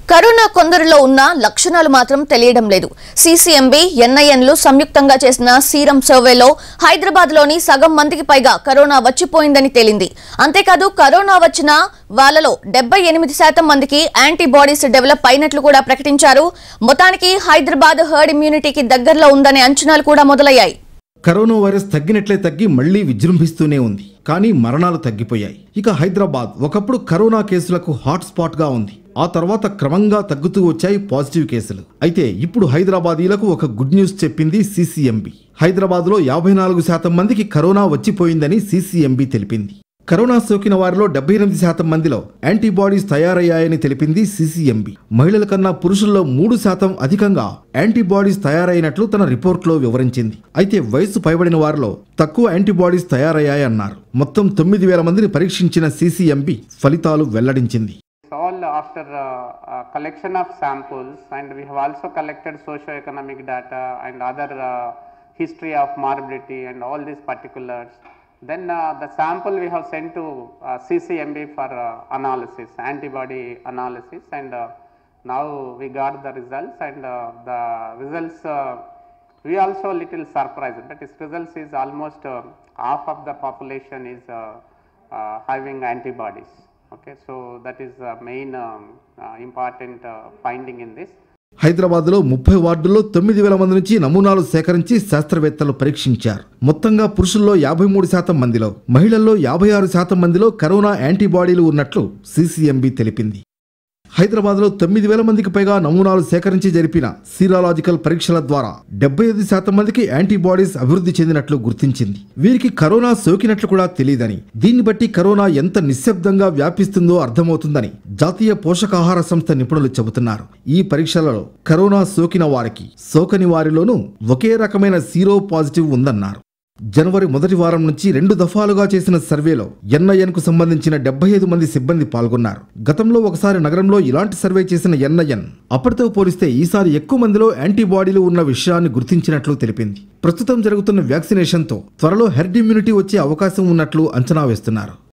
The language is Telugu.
కరోనా కొందరిలో ఉన్న లక్షణాలు మాత్రం తెలియడం లేదు సీసీఎంబీ ఎన్ఐఎన్లు సంయుక్తంగా చేసిన సీరం సర్వేలో హైదరాబాద్ లోని సగం మందికి పైగా కరోనా వచ్చిపోయిందని తేలింది అంతేకాదు కరోనా వచ్చిన వాళ్ళలో డెబ్బై ఎనిమిది శాతం మందికి యాంటీబాడీస్ డెవలప్ అయినట్లు కూడా ప్రకటించారు మొత్తానికి హైదరాబాద్ హర్డ్ ఇమ్యూనిటీకి దగ్గరలో ఉందనే అంచనాలు కూడా మొదలయ్యాయి కరోనా వైరస్ తగ్గినట్లే తగ్గి మళ్లీ విజృంభిస్తూనే ఉంది కానీ మరణాలు తగ్గిపోయాయి ఇక హైదరాబాద్ ఒకప్పుడు కరోనా కేసులకు హాట్ స్పాట్ గా ఉంది ఆ తర్వాత క్రమంగా తగ్గుతూ వచ్చాయి పాజిటివ్ కేసులు అయితే ఇప్పుడు హైదరాబాదీలకు ఒక గుడ్ న్యూస్ చెప్పింది సీసీఎంబీ హైదరాబాద్లో యాభై నాలుగు శాతం మందికి కరోనా వచ్చిపోయిందని సీసీఎంబీ తెలిపింది కరోనా సోకిన వారిలో డెబ్బై ఎనిమిది శాతం మందిలో యాంటీబాడీస్ తయారయ్యాయని తెలిపింది సీసీఎంబీ మహిళల కన్నా పురుషుల్లో మూడు శాతం అధికంగా యాంటీబాడీస్ తయారైనట్లు తన రిపోర్ట్లో వివరించింది అయితే వయసు పైబడిన వారిలో తక్కువ యాంటీబాడీస్ తయారయ్యాయన్నారు మొత్తం తొమ్మిది వేల మందిని పరీక్షించిన సీసీఎంబీ ఫలితాలు వెల్లడించింది It's all after uh, uh, collection of samples and we have also collected socio-economic data and other uh, history of morbidity and all these particulars. Then uh, the sample we have sent to uh, CCMB for uh, analysis, antibody analysis and uh, now we got the results and uh, the results uh, we also little surprised but its results is almost uh, half of the population is uh, uh, having antibodies okay so that is the main um, uh, important uh, finding in this హైదరాబాద్లో ముప్పై వార్డుల్లో తొమ్మిది వేల మంది నుంచి నమూనాలు సేకరించి శాస్త్రవేత్తలు పరీక్షించారు మొత్తంగా పురుషుల్లో యాభై మూడు శాతం మందిలో మహిళల్లో యాభై ఆరు శాతం మందిలో కరోనా యాంటీబాడీలు ఉన్నట్లు సీసీఎంబీ తెలిపింది హైదరాబాద్లో తొమ్మిది వేల మందికి పైగా నమూనాలు సేకరించి జరిపిన సీరాలాజికల్ పరీక్షల ద్వారా డెబ్బై ఐదు శాతం మందికి యాంటీబాడీస్ అభివృద్ధి చెందినట్లు గుర్తించింది వీరికి కరోనా సోకినట్లు కూడా తెలియదని దీన్ని బట్టి కరోనా ఎంత నిశ్శబ్దంగా వ్యాపిస్తుందో అర్థమవుతుందని జాతీయ పోషకాహార సంస్థ నిపుణులు చెబుతున్నారు ఈ పరీక్షలలో కరోనా సోకిన వారికి సోకని వారిలోనూ ఒకే రకమైన సీరో పాజిటివ్ ఉందన్నారు జనవరి మొదటి వారం నుంచి రెండు దఫాలుగా చేసిన సర్వేలో ఎన్ఐఎన్ కు సంబంధించిన డెబ్బై ఐదు మంది సిబ్బంది పాల్గొన్నారు గతంలో ఒకసారి నగరంలో ఇలాంటి సర్వే చేసిన ఎన్ఐఎన్ అప్పటితో పోలిస్తే ఈసారి ఎక్కువ మందిలో యాంటీబాడీలు ఉన్న విషయాన్ని గుర్తించినట్లు తెలిపింది ప్రస్తుతం జరుగుతున్న వ్యాక్సినేషన్తో త్వరలో హెర్డ్ ఇమ్యూనిటీ వచ్చే అవకాశం ఉన్నట్లు అంచనా వేస్తున్నారు